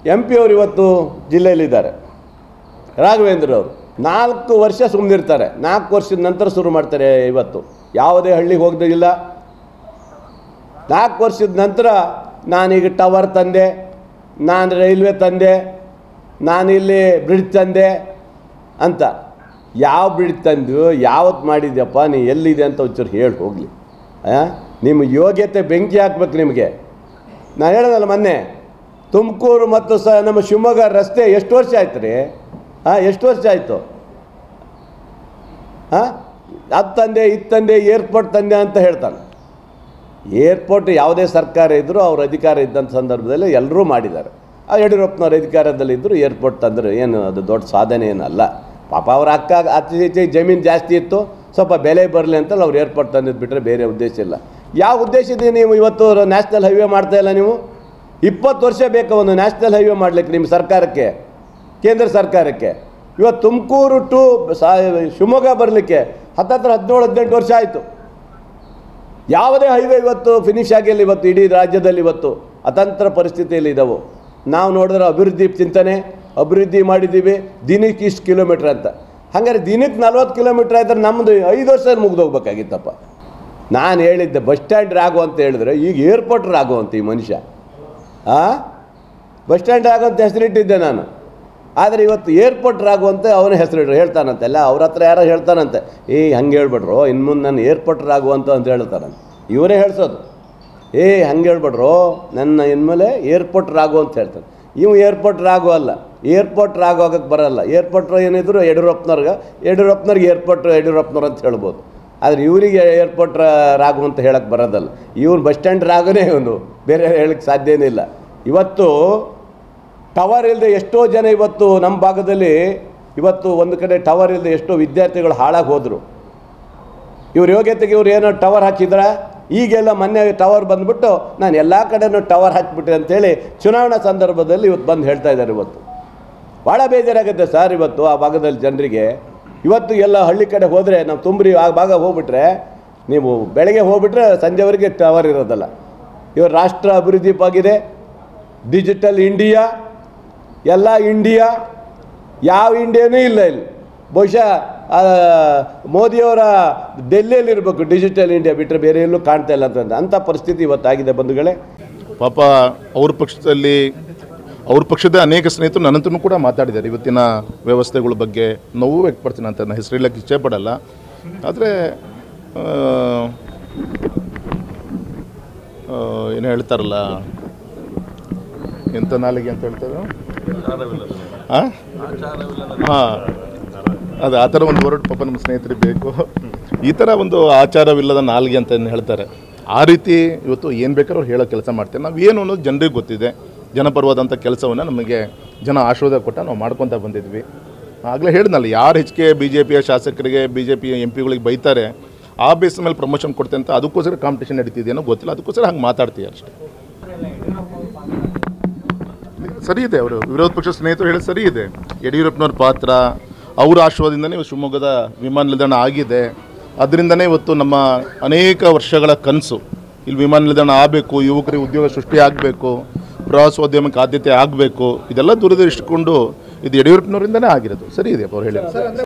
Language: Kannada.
ಎಂ ಪಿ ಅವರು ಇವತ್ತು ಜಿಲ್ಲೆಯಲ್ಲಿದ್ದಾರೆ ರಾಘವೇಂದ್ರ ಅವರು ನಾಲ್ಕು ವರ್ಷ ಸುಮ್ಮನಿರ್ತಾರೆ ನಾಲ್ಕು ವರ್ಷದ ನಂತರ ಶುರು ಮಾಡ್ತಾರೆ ಇವತ್ತು ಯಾವುದೇ ಹಳ್ಳಿಗೆ ಹೋಗೋದಿಲ್ಲ ನಾಲ್ಕು ವರ್ಷದ ನಂತರ ನಾನೀಗ ಟವರ್ ತಂದೆ ನಾನು ರೈಲ್ವೆ ತಂದೆ ನಾನಿಲ್ಲಿ ಬ್ರಿಡ್ಜ್ ತಂದೆ ಅಂತ ಯಾವ ಬ್ರಿಡ್ಜ್ ತಂದು ಯಾವತ್ತು ಮಾಡಿದ್ಯಪ್ಪ ನೀ ಎಲ್ಲಿದೆ ಅಂತ ಒಂಚೂರು ಹೇಳಿ ಹೋಗಲಿ ನಿಮ್ಮ ಯೋಗ್ಯತೆ ಬೆಂಕಿ ಹಾಕ್ಬೇಕು ನಿಮಗೆ ನಾನು ಹೇಳೋದಲ್ಲ ಮೊನ್ನೆ ತುಮಕೂರು ಮತ್ತು ಸ ನಮ್ಮ ಶಿವಮೊಗ್ಗ ರಸ್ತೆ ಎಷ್ಟು ವರ್ಷ ಆಯ್ತು ರೀ ಹಾಂ ಎಷ್ಟು ವರ್ಷ ಆಯಿತು ಹಾಂ ಅದು ತಂದೆ ಇದು ತಂದೆ ಏರ್ಪೋರ್ಟ್ ತಂದೆ ಅಂತ ಹೇಳ್ತಾನೆ ಏರ್ಪೋರ್ಟ್ ಯಾವುದೇ ಸರ್ಕಾರ ಇದ್ದರೂ ಅವ್ರ ಅಧಿಕಾರ ಇದ್ದಂಥ ಸಂದರ್ಭದಲ್ಲಿ ಎಲ್ಲರೂ ಮಾಡಿದ್ದಾರೆ ಆ ಯಡಿಯೂರಪ್ಪನವ್ರ ಅಧಿಕಾರದಲ್ಲಿದ್ದರು ಏರ್ಪೋರ್ಟ್ ತಂದರು ಏನು ಅದು ದೊಡ್ಡ ಸಾಧನೆ ಏನಲ್ಲ ಪಾಪ ಅವ್ರ ಅಕ್ಕ ಆಚೆ ಈಚೆ ಜಮೀನು ಜಾಸ್ತಿ ಇತ್ತು ಸ್ವಲ್ಪ ಬೆಲೆ ಬರಲಿ ಅಂತ ಅವ್ರು ಏರ್ಪೋರ್ಟ್ ತಂದಿದ್ದು ಬಿಟ್ಟರೆ ಬೇರೆ ಉದ್ದೇಶ ಇಲ್ಲ ಯಾವ ಉದ್ದೇಶದಿಂದ ನೀವು ಇವತ್ತು ನ್ಯಾಷನಲ್ ಹೈವೇ ಮಾಡ್ತಾ ಇಲ್ಲ ನೀವು ಇಪ್ಪತ್ತು ವರ್ಷ ಬೇಕು ಒಂದು ನ್ಯಾಷನಲ್ ಹೈವೇ ಮಾಡಲಿಕ್ಕೆ ನಿಮ್ಮ ಸರ್ಕಾರಕ್ಕೆ ಕೇಂದ್ರ ಸರ್ಕಾರಕ್ಕೆ ಇವತ್ತು ತುಮಕೂರು ಟು ಸಾ ಶಿವಮೊಗ್ಗ ಬರಲಿಕ್ಕೆ ಹತ್ತತ್ರ ಹದಿನೇಳು ಹದಿನೆಂಟು ವರ್ಷ ಆಯಿತು ಯಾವುದೇ ಹೈವೇ ಇವತ್ತು ಫಿನಿಶ್ ಆಗಿಲ್ಲ ಇವತ್ತು ಇಡೀ ರಾಜ್ಯದಲ್ಲಿ ಇವತ್ತು ಅತಂತ್ರ ಪರಿಸ್ಥಿತಿಯಲ್ಲಿ ಇದ್ದಾವೆ ನಾವು ನೋಡಿದ್ರೆ ಅಭಿವೃದ್ಧಿ ಚಿಂತನೆ ಅಭಿವೃದ್ಧಿ ಮಾಡಿದ್ದೀವಿ ದಿನಕ್ಕೆ ಇಷ್ಟು ಕಿಲೋಮೀಟ್ರ್ ಅಂತ ಹಾಗಾದ್ರೆ ದಿನಕ್ಕೆ ನಲ್ವತ್ತು ಕಿಲೋಮೀಟ್ರ್ ಆಯ್ತಾರೆ ನಮ್ಮದು ಐದು ವರ್ಷ ಮುಗ್ದೋಗ್ಬೇಕಾಗಿತ್ತಪ್ಪ ನಾನು ಹೇಳಿದ್ದೆ ಬಸ್ ಸ್ಟ್ಯಾಂಡ್ ರಾಗು ಅಂತ ಹೇಳಿದ್ರೆ ಈಗ ಏರ್ಪೋರ್ಟ್ ರಾಗು ಅಂತ ಈ ಮನುಷ್ಯ ಆ ಬಸ್ ಸ್ಟ್ಯಾಂಡ್ ರಾಗು ಅಂತ ಹೆಸರಿಟ್ಟಿದ್ದೆ ನಾನು ಆದರೆ ಇವತ್ತು ಏರ್ಪೋರ್ಟ್ ರಾಗು ಅಂತ ಅವನ ಹೆಸರು ಹೇಳ್ತಾನಂತೆಲ್ಲ ಅವ್ರ ಹತ್ರ ಯಾರೋ ಹೇಳ್ತಾನಂತೆ ಏ ಹಂಗೆ ಹೇಳ್ಬಿಡ್ರು ಇನ್ನು ಮುಂದೆ ನಾನು ಏರ್ಪೋರ್ಟ್ ರಾಗು ಅಂತ ಅಂತ ಹೇಳ್ತಾರಂತೆ ಇವರೇ ಹೇಳ್ಸೋದು ಏ ಹಂಗೆ ಹೇಳ್ಬಿಡ್ರು ನನ್ನ ಇನ್ಮೇಲೆ ಏರ್ಪೋರ್ಟ್ ರಾಗು ಅಂತ ಹೇಳ್ತಾನೆ ಇವು ಏರ್ಪೋರ್ಟ್ ರಾಗು ಅಲ್ಲ ಏರ್ಪೋರ್ಟ್ ರಾಗು ಆಗಕ್ಕೆ ಬರಲ್ಲ ಏರ್ಪೋರ್ಟ್ ಏನಿದ್ರು ಯಡಿಯೂರಪ್ಪನವ್ರಿಗೆ ಯಡಿಯೂರಪ್ಪನವ್ರಿಗೆ ಏರ್ಪೋರ್ಟ್ ಯಡಿಯೂರಪ್ಪನವ್ರು ಅಂತ ಹೇಳ್ಬೋದು ಆದರೆ ಇವರಿಗೆ ಏರ್ಪೋರ್ಟ್ ರಾಗು ಅಂತ ಹೇಳಕ್ಕೆ ಬರೋದಲ್ಲ ಇವ್ನು ಬಸ್ ಸ್ಟ್ಯಾಂಡ್ ರಾಗುನೇ ಇವನು ಬೇರೆ ಹೇಳಕ್ಕೆ ಸಾಧ್ಯನೇ ಇಲ್ಲ ಇವತ್ತು ಟವರ್ ಇಲ್ಲದೆ ಎಷ್ಟೋ ಜನ ಇವತ್ತು ನಮ್ಮ ಭಾಗದಲ್ಲಿ ಇವತ್ತು ಒಂದು ಕಡೆ ಟವರ್ ಇಲ್ಲದೆ ಎಷ್ಟೋ ವಿದ್ಯಾರ್ಥಿಗಳು ಹಾಳಾಗಿ ಹೋದರು ಇವ್ರ ಯೋಗ್ಯತೆಗೆ ಇವ್ರು ಏನೋ ಟವರ್ ಹಾಕಿದ್ರ ಈಗೆಲ್ಲ ಮೊನ್ನೆ ಟವರ್ ಬಂದ್ಬಿಟ್ಟು ನಾನು ಎಲ್ಲ ಕಡೆನೂ ಟವರ್ ಹಾಕಿಬಿಟ್ಟೆ ಅಂತೇಳಿ ಚುನಾವಣಾ ಸಂದರ್ಭದಲ್ಲಿ ಇವತ್ತು ಬಂದು ಹೇಳ್ತಾ ಇದ್ದಾರೆ ಇವತ್ತು ಭಾಳ ಬೇಜಾರಾಗುತ್ತೆ ಸರ್ ಇವತ್ತು ಆ ಭಾಗದಲ್ಲಿ ಜನರಿಗೆ ಇವತ್ತು ಎಲ್ಲ ಹಳ್ಳಿ ಕಡೆ ಹೋದರೆ ನಾವು ತುಂಬ್ರಿ ಆ ಭಾಗ ಹೋಗ್ಬಿಟ್ರೆ ನೀವು ಬೆಳಗ್ಗೆ ಹೋಗ್ಬಿಟ್ರೆ ಸಂಜೆವರೆಗೆ ಟವರ್ ಇರೋದಲ್ಲ ಇವರು ರಾಷ್ಟ್ರ ಅಭಿವೃದ್ಧಿ ಆಗಿದೆ ಡಿಜಿಟಲ್ ಇಂಡಿಯಾ ಎಲ್ಲ ಇಂಡಿಯಾ ಯಾವ ಇಂಡಿಯಾನೂ ಇಲ್ಲ ಇಲ್ಲಿ ಬಹುಶಃ ಆ, ಮೋದಿಯವರ ಡೆಲ್ಲಿಯಲ್ಲಿ ಇರಬೇಕು ಡಿಜಿಟಲ್ ಇಂಡಿಯಾ ಬಿಟ್ಟರೆ ಬೇರೆ ಎಲ್ಲೂ ಕಾಣ್ತಾ ಇಲ್ಲ ಅಂತ ಅಂಥ ಪರಿಸ್ಥಿತಿ ಇವತ್ತಾಗಿದೆ ಬಂಧುಗಳೇ ಪಾಪ ಅವ್ರ ಪಕ್ಷದಲ್ಲಿ ಅವ್ರ ಪಕ್ಷದ ಅನೇಕ ಸ್ನೇಹಿತರು ನನ್ನ ಹತ್ರನೂ ಕೂಡ ಮಾತಾಡಿದ್ದಾರೆ ಇವತ್ತಿನ ವ್ಯವಸ್ಥೆಗಳ ಬಗ್ಗೆ ನೋವು ವ್ಯಕ್ತಪಡ್ತೀನಿ ಅಂತ ನಾನು ಹೆಸರು ಹೇಳಕ್ಕೆ ಇಷ್ಟಪಡಲ್ಲ ಆದರೆ ಏನು ಹೇಳ್ತಾರಲ್ಲ ಎಂಥ ನಾಲಿಗೆ ಅಂತ ಹೇಳ್ತಾರೆ ಹಾಂ ಹಾಂ ಅದು ಆ ಥರ ಒಂದು ವರ್ಡ್ ಪಾಪ ನಮ್ಮ ಸ್ನೇಹಿತರಿಗೆ ಬೇಕು ಈ ಥರ ಒಂದು ಆಚಾರವಿಲ್ಲದ ನಾಲ್ಗೆ ಅಂತ ಏನ್ ಹೇಳ್ತಾರೆ ಆ ರೀತಿ ಇವತ್ತು ಏನು ಬೇಕಾದ್ರೂ ಅವ್ರು ಹೇಳೋ ಕೆಲಸ ಮಾಡ್ತಾರೆ ನಾವು ಏನು ಅನ್ನೋದು ಜನರಿಗೆ ಗೊತ್ತಿದೆ ಜನಪರವಾದಂಥ ಕೆಲಸವನ್ನು ನಮಗೆ ಜನ ಆಶೀರ್ವಾದ ಕೊಟ್ಟ ನಾವು ಮಾಡ್ಕೊತಾ ಬಂದಿದ್ವಿ ಆಗಲೇ ಹೇಳಿದ್ನಲ್ಲ ಯಾರು ಹೆಚ್ಚಿಗೆ ಬಿ ಜೆ ಪಿಯ ಶಾಸಕರಿಗೆ ಬಿ ಜೆ ಪಿ ಎಂ ಪಿಗಳಿಗೆ ಬೈತಾರೆ ಆ ಬೇಸ್ ಮೇಲೆ ಪ್ರಮೋಷನ್ ಕೊಡ್ತೆ ಅಂತ ಅದಕ್ಕೋಸ್ಕರ ಕಾಂಪಿಟೇಷನ್ ನಡೀತಿದೆಯೋ ಗೊತ್ತಿಲ್ಲ ಅದಕ್ಕೋಸ್ಕರ ಹಂಗೆ ಮಾತಾಡ್ತೀವಿ ಅಷ್ಟೇ ಸರಿ ಇದೆ ಅವರು ವಿರೋಧ ಪಕ್ಷ ಸ್ನೇಹಿತರು ಹೇಳಿ ಸರಿ ಇದೆ ಯಡಿಯೂರಪ್ಪನವ್ರ ಪಾತ್ರ ಅವರ ಆಶೀರ್ವಾದದಿಂದನೇ ಇವತ್ತು ಶಿವಮೊಗ್ಗದ ವಿಮಾನ ನಿಲ್ದಾಣ ಆಗಿದೆ ಅದರಿಂದನೇ ಇವತ್ತು ನಮ್ಮ ಅನೇಕ ವರ್ಷಗಳ ಕನಸು ಇಲ್ಲಿ ವಿಮಾನ ನಿಲ್ದಾಣ ಆಗಬೇಕು ಯುವಕರಿಗೆ ಉದ್ಯೋಗ ಸೃಷ್ಟಿ ಆಗಬೇಕು ಪ್ರವಾಸೋದ್ಯಮಕ್ಕೆ ಆದ್ಯತೆ ಆಗಬೇಕು ಇದೆಲ್ಲ ದೂರದೃಷ್ಟಿಕೊಂಡು ಇದು ಯಡಿಯೂರಪ್ಪನವರಿಂದನೇ ಆಗಿರೋದು ಸರಿ ಇದೆ ಅವ್ರು ಹೇಳಿ